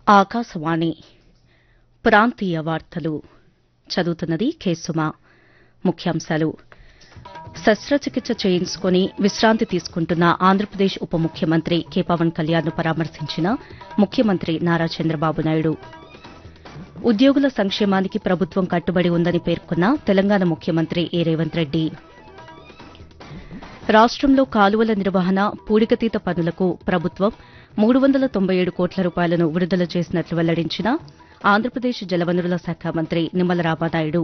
ఆకాశవాణి ప్రాంతీయ వార్తలు చదువుతున్నది కేసుమా ముఖ్యాంశాలు శస్త్రచికిత్స చేయించుకుని విశ్రాంతి తీసుకుంటున్న ఆంధ్రప్రదేశ్ ఉప ముఖ్యమంత్రి కె పవన్ కళ్యాణ్ను పరామర్శించిన ముఖ్యమంత్రి నారా చంద్రబాబు నాయుడు ఉద్యోగుల సంక్షేమానికి ప్రభుత్వం కట్టుబడి ఉందని పేర్కొన్న తెలంగాణ ముఖ్యమంత్రి ఏ రేవంత్ రెడ్డి రాష్టంలో కాలువల నిర్వహణ పూడికతీత పనులకు ప్రభుత్వం మూడు వందల తొంభై ఏడు కోట్ల రూపాయలను విడుదల చేసినట్లు వెల్లడించిన ఆంధ్రప్రదేశ్ జలవనరుల శాఖ మంత్రి నిమ్మల రామానాయుడు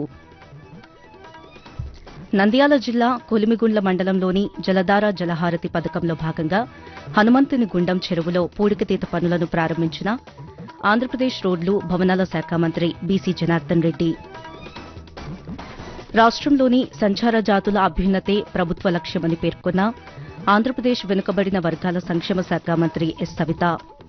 నంద్యాల జిల్లా కొలిమిగుండ్ల మండలంలోని జలధార జలహారతి పథకంలో భాగంగా హనుమంతుని గుండం చెరువులో పూడికతీత పనులను ప్రారంభించిన ఆంధ్రప్రదేశ్ రోడ్లు భవనాల శాఖ మంత్రి బీసీ జనార్దన్ రెడ్డి రాష్టంలోని సంచార జాతుల అభ్యున్నతే ప్రభుత్వ లక్ష్యమని పేర్కొన్న ఆంధ్రప్రదేశ్ వెనుకబడిన వర్గాల సంక్షేమ శాఖ మంత్రి ఎస్ సవిత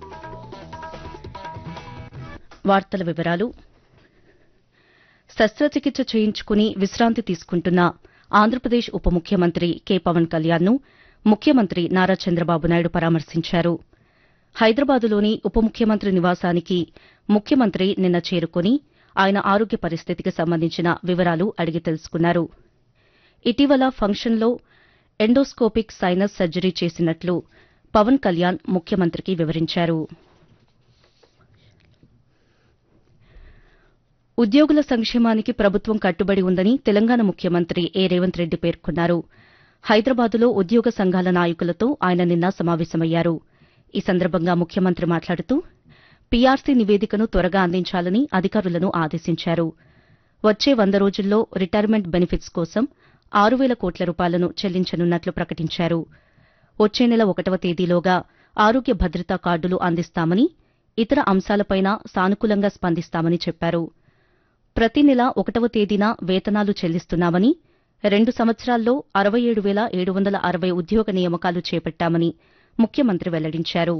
వార్తల వివరాలు శస్త్రచికిత్స చేయించుకుని విశ్రాంతి తీసుకుంటున్న ఆంధ్రప్రదేశ్ ఉప ముఖ్యమంత్రి కె పవన్ కళ్యాణ్ను ముఖ్యమంత్రి నారా చంద్రబాబు నాయుడు పరామర్శించారు హైదరాబాదులోని ఉప ముఖ్యమంత్రి నివాసానికి ముఖ్యమంత్రి నిన్న చేరుకుని ఆయన ఆరోగ్య పరిస్థితికి సంబంధించిన వివరాలు అడిగి తెలుసుకున్నారు ఇటీవల ఫంక్షన్లో ఎండోస్కోపిక్ సైనస్ సర్జరీ చేసినట్లు పవన్ కళ్యాణ్ ముఖ్యమంత్రికి వివరించారు ఉద్యోగుల సంక్షేమానికి ప్రభుత్వం కట్టుబడి ఉందని తెలంగాణ ముఖ్యమంత్రి ఏ రేవంత్ రెడ్డి పేర్కొన్నారు హైదరాబాదులో ఉద్యోగ సంఘాల నాయకులతో ఆయన నిన్న సమావేశమయ్యారు ఈ సందర్భంగా ముఖ్యమంత్రి మాట్లాడుతూ పీఆర్సీ నివేదికను త్వరగా అందించాలని అధికారులను ఆదేశించారు వచ్చే వంద రోజుల్లో రిటైర్మెంట్ బెనిఫిట్స్ కోసం ఆరు వేల కోట్ల రూపాయలను చెల్లించనున్నట్లు ప్రకటించారు వచ్చే నెల ఒకటవ తేదీలోగా ఆరోగ్య భద్రతా కార్డులు అందిస్తామని ఇతర అంశాలపైన సానుకూలంగా స్పందిస్తామని చెప్పారు ప్రతి నెల ఒకటవ తేదీన వేతనాలు చెల్లిస్తున్నామని రెండు సంవత్సరాల్లో అరవై ఏడు వేల ఏడు వందల అరవై ఉద్యోగ నియామకాలు చేపట్టామని ముఖ్యమంత్రి వెల్లడించారు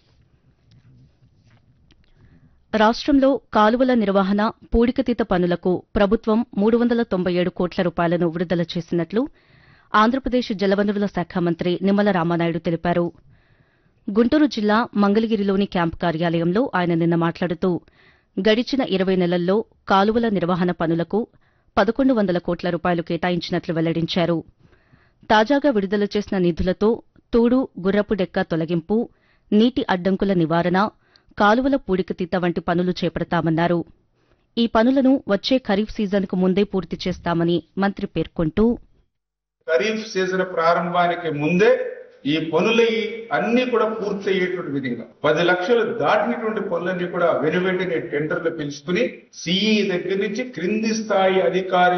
రాష్టంలో కాలువల నిర్వహణ పూడికతీత పనులకు ప్రభుత్వం మూడు వందల తొంభై ఏడు కోట్ల రూపాయలను విడుదల చేసినట్లు ఆంధ్రప్రదేశ్ జలవనరుల శాఖ మంత్రి నిమ్మల రామానాయుడు తెలిపారు గుంటూరు జిల్లా మంగళగిరిలోని క్యాంపు కార్యాలయంలో ఆయన నిన్న మాట్లాడుతూ గడిచిన ఇరవై నెలల్లో కాలువల నిర్వహణ పనులకు పదకొండు వందల కోట్ల రూపాయలు కేటాయించినట్లు వెల్లడించారు తాజాగా విడుదల చేసిన నిధులతో తూడు గుర్రపు డెక్క తొలగింపు నీటి అడ్డంకుల నివారణ కాలువల పూడికతీత వంటి పనులు చేపడతామన్నారు ఈ పనులను వచ్చే ఖరీఫ్ సీజన్కు ముందే పూర్తి చేస్తామని మంత్రి పేర్కొంటూ ఖరీఫ్ సీజన్ ప్రారంభానికి ముందే ఈ పనులు అన్ని కూడా పూర్తయ్యేటువంటి విధంగా పది లక్షలు దాటినటువంటి పనులన్నీ కూడా వెనువెంటనే టెండర్లు పిలుచుకుని సిఈ దగ్గర నుంచి క్రింది స్థాయి అధికారి